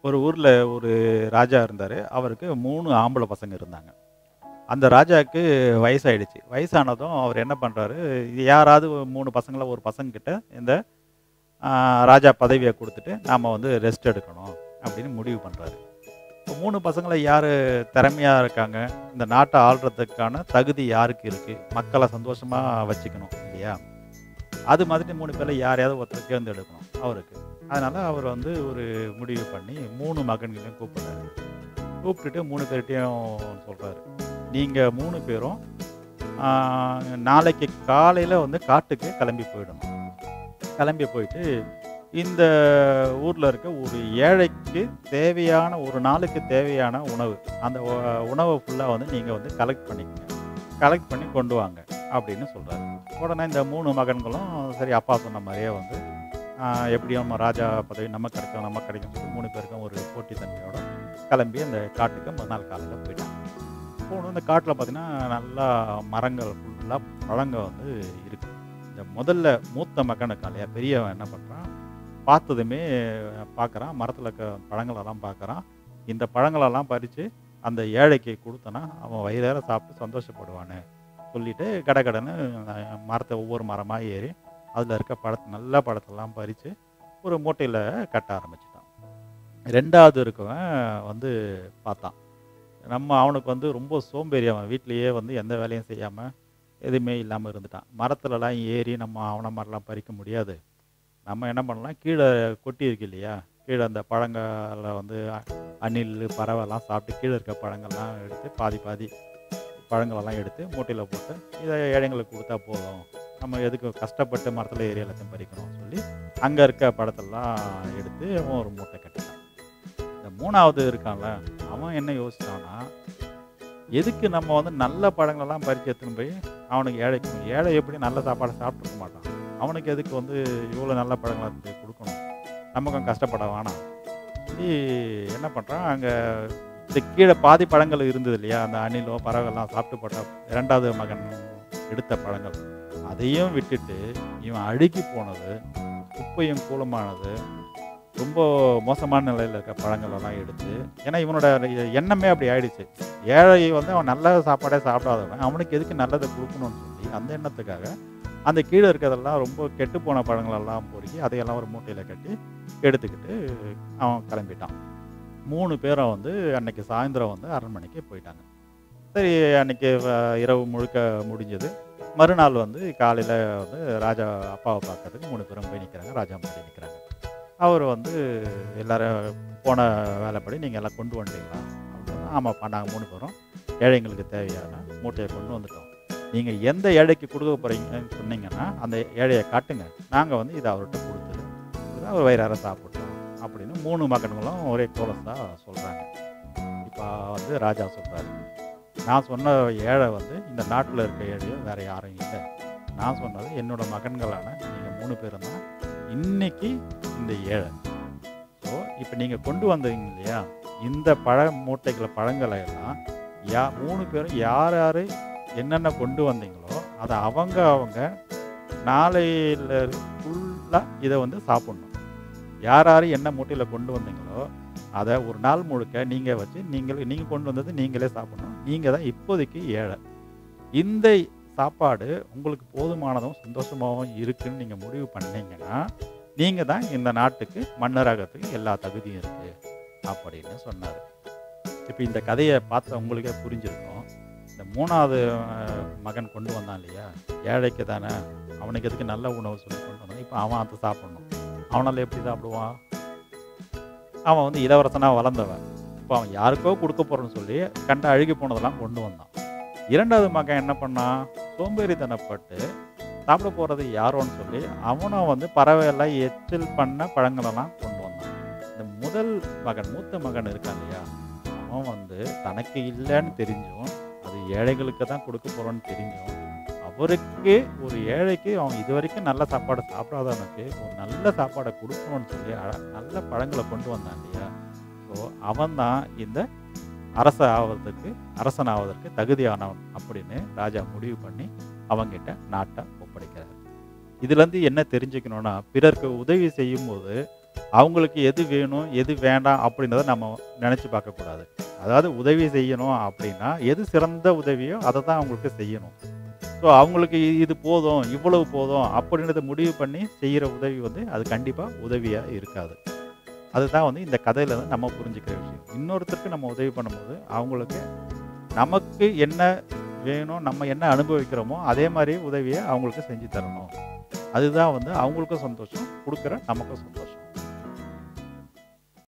ஒரு ஊரில் ஒரு ராஜா இருந்தார் அவருக்கு மூணு ஆம்பளை பசங்க இருந்தாங்க அந்த ராஜாவுக்கு வயசாயிடுச்சு வயசானதும் அவர் என்ன பண்ணுறாரு யாராவது ஒரு மூணு பசங்கள ஒரு பசங்கக்கிட்ட இந்த ஆ, ராஜா பதவியை கொடுத்துட்டு நாம் வந்து ரெஸ்ட் எடுக்கணும் அப்படின்னு முடிவு பண்ணுறாரு இப்போ மூணு பசங்களை யார் திறமையாக இருக்காங்க இந்த நாட்டை ஆள்றதுக்கான தகுதி யாருக்கு இருக்குது மக்களை சந்தோஷமாக வச்சுக்கணும் இல்லையா அது மாதிரி மூணு பேரில் யாரையாவது ஒருத்தர் தேர்ந்தெடுக்கணும் அவருக்கு அதனால் அவர் வந்து ஒரு முடிவு பண்ணி மூணு மகன்களையும் கூப்பிடுறாரு கூப்பிட்டுட்டு மூணு பேர்கிட்டையும் சொல்கிறாரு நீங்கள் மூணு பேரும் ஆஹ், நாளைக்கு காலையில் வந்து காட்டுக்கு கிளம்பி போயிடணும் கிளம்பி போயிட்டு இந்த ஊரில் இருக்க ஒரு ஏழைக்கு தேவையான ஒரு நாளுக்கு தேவையான உணவு அந்த உ- உணவை ஃபுல்லாக வந்து நீங்கள் வந்து கலெக்ட் பண்ணிக்கங்க கலெக்ட் பண்ணி கொண்டு வாங்க அப்படின்னு சொல்கிறாரு உடனே இந்த மூணு மகன்களும் சரி அப்பா சொன்ன மாதிரியே வந்து ஆஹ், எப்படியும் நம்ம ராஜா பதவி நம்ம கிடைக்கும் நம்ம கிடைக்கும் சொல்லி மூணு பேருக்கும் ஒரு போட்டித்தன்மையோட கிளம்பி அந்த காட்டுக்கு முதல் நாள் காலையில் போயிட்டாங்க போகணும் இந்த காட்டில் பார்த்தீங்கன்னா நல்லா மரங்கள் ஃபுல்லாக பழங்க வந்து இருக்குது இந்த முதல்ல மூத்த மகனுக்கு இல்லையா பெரியவன் என்ன பண்ணுறான் பார்த்ததுமே பார்க்குறான் மரத்தில் இருக்க பழங்களெல்லாம் பார்க்குறான் இந்த பழங்களெல்லாம் பறித்து அந்த ஏழைக்கு கொடுத்தனா அவன் வயிறார சாப்பிட்டு சந்தோஷப்படுவானே சொல்லிட்டு கடகடன்னு மரத்தை ஒவ்வொரு மரமாக ஏறி அதில் இருக்க பழத்தை நல்ல பழத்தெல்லாம் பறித்து ஒரு மூட்டையில் கட்ட ஆரம்பிச்சிட்டான் ரெண்டாவது இருக்கவன் வந்து பார்த்தான் நம்ம அவனுக்கு வந்து ரொம்ப சோம்பேறி அவன் வீட்லேயே வந்து எந்த வேலையும் செய்யாமல் எதுவுமே இல்லாமல் இருந்துட்டான் மரத்துலலாம் ஏறி நம்ம அவனை மாதிரிலாம் பறிக்க முடியாது நம்ம என்ன பண்ணலாம் கீழே கொட்டி இருக்கு இல்லையா கீழே அந்த பழங்களை வந்து அ- அணில் பறவைலாம் சாப்பிட்டு கீழே இருக்க பழங்கள்லாம் எடுத்து பாதி பாதி பழங்களெல்லாம் எடுத்து மூட்டையில் போட்டு இதை ஏழைங்களுக்கு கொடுத்தா போதும் நம்ம எதுக்கு கஷ்டப்பட்டு மரத்தில் ஏறி எல்லாத்தையும் பறிக்கணும் சொல்லி அங்கே இருக்க பழத்தெல்லாம் எடுத்து அவன் ஒரு மூட்டை கட்டிட்டான் இந்த மூணாவது இருக்கான்ல அவன் என்ன யோசிச்சான்னா எதுக்கு நம்ம வந்து நல்ல பழங்களெல்லாம் பறித்து எடுத்துன்னு போய் அவனுக்கு ஏழைக்கு ஏழை எப்படி நல்ல சாப்பாடை சாப்பிட்ருக்க மாட்டான் அவனுக்கு எதுக்கு வந்து இவ்வளோ நல்ல பழங்களை எடுத்துன்னு போய் கொடுக்கணும் நமக்கும் கஷ்டப்பட வேணாம் சொல்லி என்ன பண்ணுறான் அங்கே இந்த கீழே பாதி பழங்கள் இருந்தது இல்லையா அந்த அணிலோ பறவைலாம் சாப்பிட்டு போட்ட இரண்டாவது மகன் எடுத்த பழங்கள் அதையும் விட்டுட்டு இவன் அழுகி போனது குப்பையும் கூலமானது ரொம்ப மோசமான நிலையில் இருக்க பழங்கள் எல்லாம் எடுத்து ஏன்னா இவனோட எண்ணமே அப்படி ஆயிடுச்சு ஏழை வந்து அவன் நல்ல சாப்பாடே சாப்பிடாதவன் அவனுக்கு எதுக்கு நல்லதை கொடுக்கணும்னு சொல்லி அந்த எண்ணத்துக்காக அந்த கீழே இருக்கிறதெல்லாம் ரொம்ப கெட்டு போன பழங்களெல்லாம் பொறுக்கி அதையெல்லாம் ஒரு மூட்டையில் கட்டி எடுத்துக்கிட்டு அவன் கிளம்பிட்டான் மூணு பேரும் வந்து அன்னைக்கு சாயந்தரம் வந்து அரண்மனைக்கு போயிட்டாங்க சரி அன்னைக்கு வ- இரவு முழுக்க முடிஞ்சது மறுநாள் வந்து காலையில் வந்து ராஜா அப்பாவை பார்க்கறதுக்கு மூணு பேரும் போய் நிற்கிறாங்க ராஜா முன்னாடி நிற்கிறாங்க அவர் வந்து எல்லாரும் போன வேலைப்படி நீங்கள் எல்லாம் கொண்டு வந்துட்டீங்களா அப்படின்னா ஆமாப்பா நாங்கள் மூணு பேரும் ஏழைங்களுக்கு தேவையான மூட்டையை கொண்டு வந்துட்டோம் நீங்கள் எந்த ஏழைக்கு கொடுக்க போகிறீங்கன்னு சொன்னீங்கன்னா அந்த ஏழையை காட்டுங்க நாங்கள் வந்து இதை அவர்கிட்ட கொடுத்துரு இதை அவர் வயிறார சாப்பிட்டோம் அப்படின்னு மூணு மகன்களும் ஒரே கோலஸாக சொல்கிறாங்க இப்போ வந்து ராஜா சொல்கிறாரு நான் சொன்ன ஏழை வந்து இந்த நாட்டில் இருக்க ஏழையோ வேறு யாரும் இல்லை நான் சொன்னது என்னோட மகன்களான நீங்கள் மூணு பேரும் தான் இன்னைக்கு இந்த ஏழை ஸோ இப்போ நீங்கள் கொண்டு வந்தீங்க இல்லையா இந்த பழ மூட்டைகளை பழங்களை எல்லாம் யா மூணு பேரும் யார் யார் என்னென்ன கொண்டு வந்தீங்களோ அதை அவங்க அவங்க நாளையில ஃபுல்லாக இதை வந்து சாப்பிட்ணும் யார் யார் என்ன மூட்டையில் கொண்டு வந்தீங்களோ அதை ஒரு நாள் முழுக்க நீங்கள் வச்சு நீங்கள் நீங்கள் கொண்டு வந்தது நீங்களே சாப்பிடணும் நீங்கள் தான் இப்போதைக்கு ஏழை இந்த சாப்பாடு உங்களுக்கு போதுமானதும் சந்தோஷமாகவும் இருக்குன்னு நீங்கள் முடிவு பண்ணீங்கன்னா நீங்கள் தான் இந்த நாட்டுக்கு மன்னராகிறதுக்கு எல்லா தகுதியும் இருக்குது அப்படின்னு சொன்னார் இப்போ இந்த கதையை பார்த்த உங்களுக்கே புரிஞ்சிருக்கும் இந்த மூணாவது அஹ், மகன் கொண்டு வந்தான் இல்லையா ஏழைக்கு தானே அவனுக்கு எதுக்கு நல்ல உணவு சொல்லி கொண்டு வந்தான் இப்போ அவன் அதை சாப்பிடணும் அவனால் எப்படி சாப்பிடுவான் அவன் வந்து இளவரசனாக வளர்ந்தவன் இப்போ அவன் யாருக்கோ கொடுக்க போகிறேன்னு சொல்லி கண்ட அழுகி போனதெல்லாம் கொண்டு வந்தான் இரண்டாவது மகன் என்ன பண்ணான் சோம்பேறித்தனப்பட்டு சாப்பிட போகிறது யாரோன்னு சொல்லி அவனும் வந்து பறவையெல்லாம் எச்சில் பண்ண பழங்களெல்லாம் கொண்டு வந்தான் இந்த முதல் மகன் மூத்த மகன் இருக்கான் இல்லையா அவன் வந்து தனக்கு இல்லைன்னு தெரிஞ்சும் அது ஏழைகளுக்கு தான் கொடுக்க போகிறோன்னு தெரிஞ்சும் அவருக்கு ஒரு ஏழைக்கு அவன் இது வரைக்கும் நல்ல சாப்பாடு சாப்பிடாதவனுக்கு ஒரு நல்ல சாப்பாடை கொடுக்கணும்னு சொல்லி அழ- நல்ல பழங்களை கொண்டு வந்தான் இல்லையா ஸோ அவன் தான் இந்த அரச ஆவதற்கு அரசன் ஆவதற்கு தகுதியானவன் அப்படின்னு ராஜா முடிவு பண்ணி அவங்கிட்ட நாட்டை ஒப்படைக்கிறார் இதுலேருந்து என்ன தெரிஞ்சுக்கணும்னா பிறருக்கு உதவி செய்யும்போது அவங்களுக்கு எது வேணும் எது வேண்டாம் அப்படின்றத நம்ம நினச்சி பார்க்கக்கூடாது அதாவது உதவி செய்யணும் அப்படின்னா எது சிறந்த உதவியோ அதை தான் அவங்களுக்கு செய்யணும் ஸோ அவங்களுக்கு இ- இது போதும் இவ்வளவு போதும் அப்படின்றத முடிவு பண்ணி செய்கிற உதவி வந்து அது கண்டிப்பாக உதவியாக இருக்காது அதுதான் வந்து இந்த கதையில் வந்து நம்ம புரிஞ்சுக்கிற விஷயம் இன்னொருத்தருக்கு நம்ம உதவி பண்ணும்போது அவங்களுக்கு நமக்கு என்ன வேணும் நம்ம என்ன அனுபவிக்கிறோமோ அதே மாதிரி உதவியை அவங்களுக்கு செஞ்சு தரணும் அதுதான் வந்து அவங்களுக்கும் சந்தோஷம் கொடுக்குற நமக்கும் சந்தோஷம்